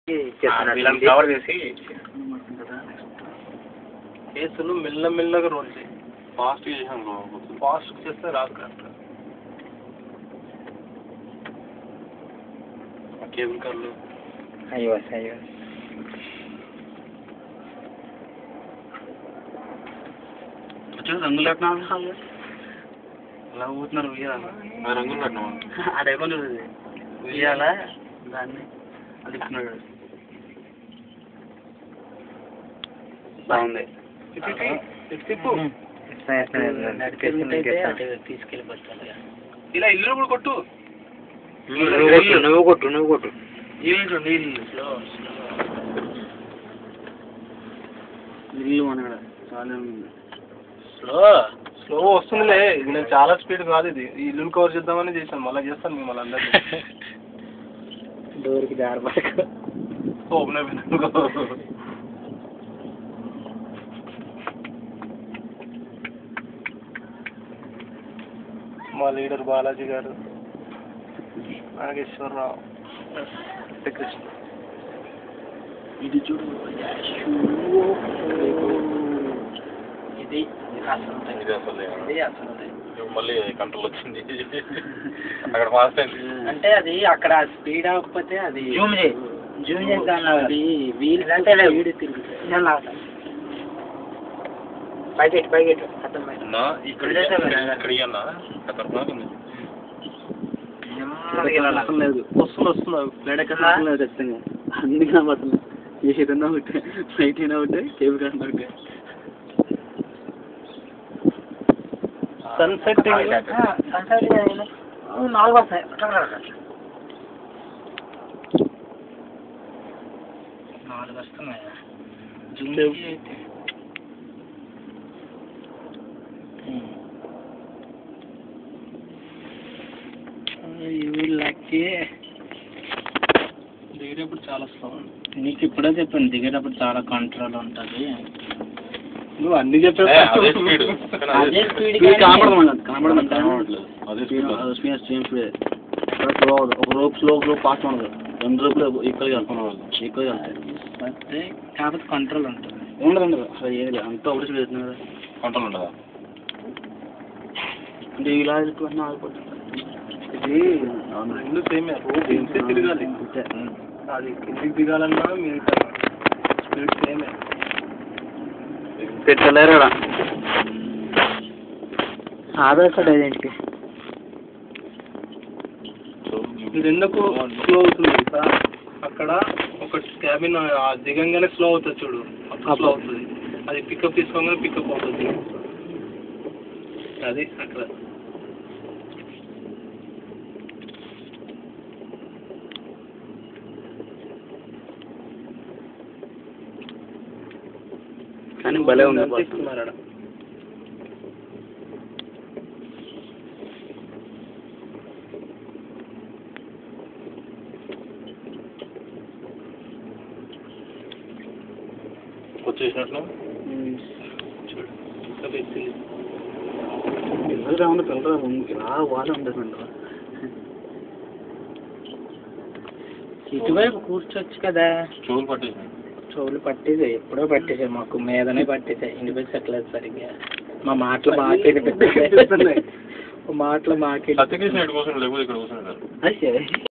వీళ్ళని కవర్ చేసి కేసులు మెల్లమెల్లగా రోల్ చేయి ఫాస్ట్ చేసాం బ్రో ఫాస్ట్ చేస్తే రాదు కరెక్ట్ కేబుల్ కార్లు అయ్యో అయ్యో వచ్చి రంగులు పెట్టినా అలా ఊతున్నారు ఉయ్యాల అది రంగులు కట్టినామా అదే కొంచెం ఉయ్యాల దాన్ని అది ఇస్తున్నాడు బాగుంది తిప్పు తీసుకెళ్ళిపోతాను ఇలా ఇల్లు కూడా కొట్టు నువ్వు కొట్టు నువ్వు కొట్టు నువ్వు కొట్టు నీళ్ళు నీళ్ళు నీళ్ళు అన్నాడు చాలా స్లో స్లో వస్తుందిలే ఇది నేను చాలా స్పీడ్ కాదు ఇది ఈ ఇల్లు కవర్ చేద్దామని చేశాను మళ్ళీ చేస్తాను మిమ్మల్ని అందరినీ డోర్కి జారపడకు ఓపెన్ అయిపోయింది మా లీడర్ బాలాజీ గారు నాగేశ్వరరావు కృష్ణ ఇది చూడు ఇది అసలు ఇది అసలు ఇది అసలు ఇప్పుడు మళ్ళీ కంట్రోల్ వచ్చింది అక్కడ ఫాస్ట్ అయింది అంటే అది అక్కడ స్పీడ్ అవ్వకపోతే అది జూమ్ చేయి జూమ్ చేద్దాం అది వీల్ అంటే లేదు. వీడు తిరుగుతుంది పైకెట్టు పైకెట్టు అర్థం బయట అన్నా ఇక్కడ ఇక్కడ అన్నా అక్కడ బాగా ఉంది అసలు లేదు వస్తుంది వస్తుంది బ్లడ్ ఎక్కడ లేదు ఖచ్చితంగా అన్ని కనబడుతున్నాయి ఏదైనా ఒకటే ఫ్లైట్ అయినా ఒకటే కేబుల్ కన్నా ఒకటే సన్సెట్ నాలుగు వస్తాయి నాలుగు వస్తున్నాయా జూమ్ లేవు. అయితే లక్కీ దిగేటప్పుడు చాలా స్లో ఉంది నీకు ఇప్పుడే చెప్పాను దిగేటప్పుడు చాలా కంట్రోల్ ఉంటుంది నువ్వు అన్ని ఏ, అదే స్పీడ్ చెప్పావు అదే స్పీడ్ స్పీడ్ కనబడదు మనకు కనబడదు కనబడట్లేదు అదే speed speed same speed slow ఒక రోప్ స్లో స్లో ఫాస్ట్ ఉండదు రెండు రోపులు ఈక్వల్గా వెళ్తాం ఈక్వల్గా వెళ్తాయి అయితే కాకపోతే కంట్రోల్ ఉంటుంది ఉండదు ఉండదు అసలు ఏది లేదు అంతా ఒకటి స్పీడ్ అవుతుంది కదా కంట్రోల్ ఉండదా అంటే ఇలా వెళ్ళిపోతున్నా ఆగిపోతుంది ఇది రెండు సేమే రోజు ఇంతే తిరగాలి అంతే అది కిందికి దిగాలన్నా మీరు స్పీడ్ సేమే పెట్టలేరు ఆధార్ కార్డ్ అదేంటి ఇది ఎందుకు స్లో అవుతుంది తెలుసా? అక్కడ ఒక క్యాబిన్ దిగంగానే స్లో అవుతుంది చూడు అప్పుడు స్లో అవుతుంది అది పికప్ తీసుకోగానే పికప్ అవుతుంది అది అక్కడ కానీ భలే ఉంది అంతా ఇస్తున్నారు ఆడ. వచ్చేసినట్లు చూడు ఇంకా పెట్టింది పిల్లలు రాకుండా పిల్లలు ముందుకి ఇలా వాళ్ళే ఉండదండి ఇటువైపు కూర్చోవచ్చు కదా చెవులు పట్టేసి చెవులు పట్టేసాయి ఎప్పుడో పట్టేసాయి మాకు మీదనే పట్టేసాయి ఇంటిపై సెట్లేదు సరిగ్గా మా మాటలు మాకే వినిపిస్తున్నాయి. మాటలు మాకే సత్యకృష్ణ ఎటు కూర్చున్నాడు లేకపోతే ఇక్కడ కూర్చున్నాడు